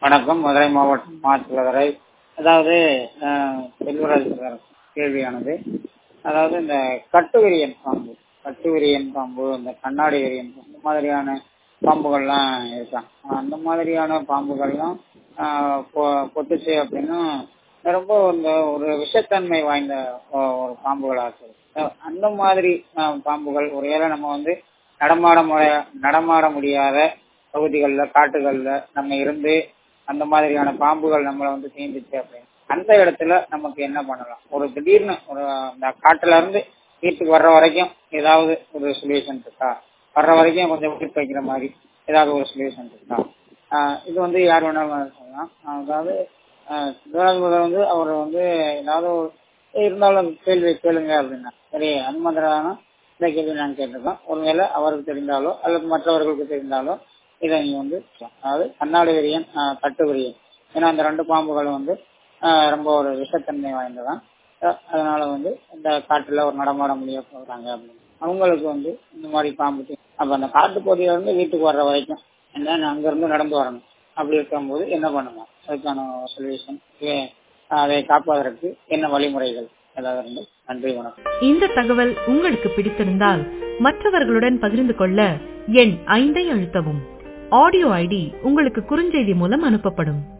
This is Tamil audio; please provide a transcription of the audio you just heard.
வணக்கம் மதுரை மாவட்டம் மாற்றுவதரை அதாவது அஹ், செல்வராஜ் சார் கேள்வியானது அதாவது இந்த கட்டுவிரியன் பாம்பு கட்டுவிரியன் பாம்பு இந்த கண்ணாடி விரியன் பாம்பு இந்த மாதிரியான பாம்புகள்லாம் இருக்காங்க அந்த மாதிரியான பாம்புகள்லாம் ஆஹ், கொ- கொத்துச்சு அப்படின்னா ரொம்ப இந்த ஒரு விஷத்தன்மை வாய்ந்த ஒ- ஒரு பாம்புகளாக இருக்குது அஹ், அந்த மாதிரி ஆஹ், பாம்புகள் ஒருவேளை நம்ம வந்து நடமாட முறைய- நடமாட முடியாத பகுதிகளில் காட்டுகளில் நம்ம இருந்து அந்த மாதிரியான பாம்புகள் நம்மளை வந்து தீண்டுச்சு அப்படின்னு அந்த இடத்துல நமக்கு என்ன பண்ணலாம் ஒரு திடீர்னு ஒரு அந்த காட்டுல இருந்து வீட்டுக்கு வர்ற வரைக்கும் ஏதாவது ஒரு சொல்யூஷன் இருக்கா வர்ற வரைக்கும் கொஞ்சம் விட்டு வைக்கிற மாதிரி ஏதாவது ஒரு சொல்யூஷன் இருக்கா ஆஹ் இது வந்து யார் வேணாலும் சொல்லலாம் அதாவது ஆஹ் சிவராஜ் முதல் வந்து அவர் வந்து ஏதாவது ஒரு இருந்தாலும் கேள்வி கேளுங்க அப்படின்னா சரி அந்த மாதிரியான இந்த கேள்வி நான் கேட்டிருக்கோம் ஒருவேளை அவருக்கு தெரிந்தாலோ அல்லது மற்றவர்களுக்கு தெரிந்தாலோ இதை நீங்க வந்து அதாவது கண்ணாடி விரியன் ஆஹ் கட்டு விரியன் ஏன்னா அந்த ரெண்டு பாம்புகளும் வந்து ஆஹ் ரொம்ப ஒரு விஷத்தன்மை வாய்ந்ததான் அஹ் அதனால வந்து இந்த காட்டுல ஒரு நடமாட முடிய போறாங்க அப்படின்னு அவங்களுக்கு வந்து இந்த மாதிரி பாம்பு தீ- அப்ப அந்த காட்டு பகுதியில இருந்து வீட்டுக்கு வர்ற வரைக்கும் என்ன அங்க இருந்து நடந்து வரணும் அப்படி இருக்கும்போது என்ன பண்ணலாம் அதுக்கான சொல்யூஷன் அதை காப்பதற்கு என்ன வழிமுறைகள் ஏதாவது இருந்து நன்றி வணக்கம் இந்த தகவல் உங்களுக்கு பிடித்திருந்தால் மற்றவர்களுடன் பகிர்ந்து கொள்ள எண் ஐந்தை அழுத்தவும் ஆடியோ ஐடி உங்களுக்கு குறுஞ்செய்தி மூலம் அனுப்பப்படும்